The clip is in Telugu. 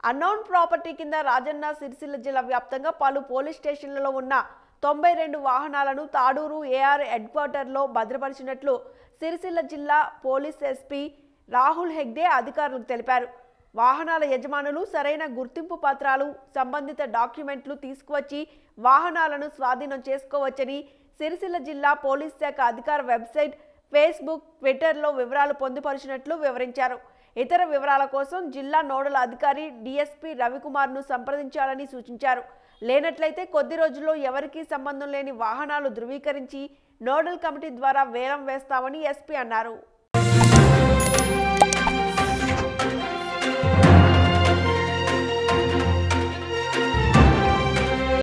అన్నౌన్ ప్రాపర్టీ కింద రాజన్న సిరిసిల్ల జిల్లా వ్యాప్తంగా పలు పోలీస్ స్టేషన్లలో ఉన్న తొంభై రెండు వాహనాలను తాడూరు ఏఆర్ హెడ్ క్వార్టర్లో భద్రపరిచినట్లు సిరిసిల్ల జిల్లా పోలీస్ ఎస్పీ రాహుల్ హెగ్డే అధికారులకు తెలిపారు వాహనాల యజమానులు సరైన గుర్తింపు పత్రాలు సంబంధిత డాక్యుమెంట్లు తీసుకువచ్చి వాహనాలను స్వాధీనం చేసుకోవచ్చని సిరిసిల్ల జిల్లా పోలీస్ శాఖ అధికార వెబ్సైట్ ఫేస్బుక్ ట్విట్టర్లో వివరాలు పొందుపరిచినట్లు వివరించారు ఇతర వివరాల కోసం జిల్లా నోడల్ అధికారి డిఎస్పీ రవికుమార్ను సంప్రదించాలని సూచించారు లేనట్లయితే కొద్ది రోజుల్లో ఎవరికీ సంబంధం లేని వాహనాలు ధృవీకరించి నోడల్ కమిటీ ద్వారా వేలం వేస్తామని ఎస్పీ అన్నారు